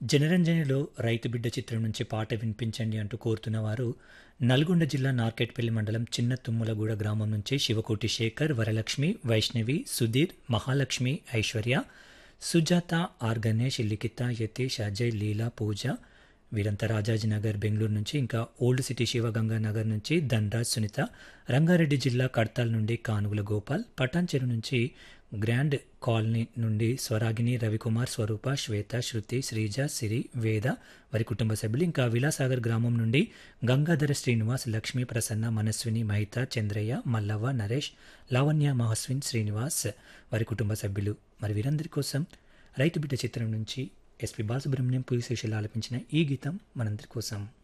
జనరంజనిలో రైతు బిడ్డ చిత్రం నుంచి పాట వినిపించండి అంటూ కోరుతున్న వారు నల్గొండ జిల్లా నార్కెట్పల్లి మండలం చిన్న తుమ్ములగూడ గ్రామం నుంచి శివకోటి శేఖర్ వరలక్ష్మి వైష్ణవి సుధీర్ మహాలక్ష్మి ఐశ్వర్య సుజాత ఆర్ గణేష్ లిఖిత యతీష్ అజయ్ లీలా పూజ వీరంతా రాజాజీనగర్ బెంగళూరు నుంచి ఇంకా ఓల్డ్ సిటీ శివగంగా నగర్ నుంచి ధనరాజ్ సునీత రంగారెడ్డి జిల్లా కడతాల్ నుండి కానుగుల గోపాల్ పటాన్చెరు నుంచి గ్రాండ్ కాలనీ నుండి స్వరాగిని రవికుమార్ స్వరూప శ్వేత శృతి శ్రీజ సిరి వేద వారి కుటుంబ సభ్యులు ఇంకా విలాసాగర్ గ్రామం నుండి గంగాధర శ్రీనివాస్ లక్ష్మీ ప్రసన్న మనస్విని మహిత చంద్రయ్య మల్లవ్వ నరేష్ లావణ్య మహస్విన్ శ్రీనివాస్ వారి కుటుంబ సభ్యులు మరి వీరందరి కోసం రైతు బిడ్డ చిత్రం నుంచి ఎస్పి బాలసుబ్రహ్మణ్యం పులిశేషులు ఆలపించిన ఈ గీతం మనందరి కోసం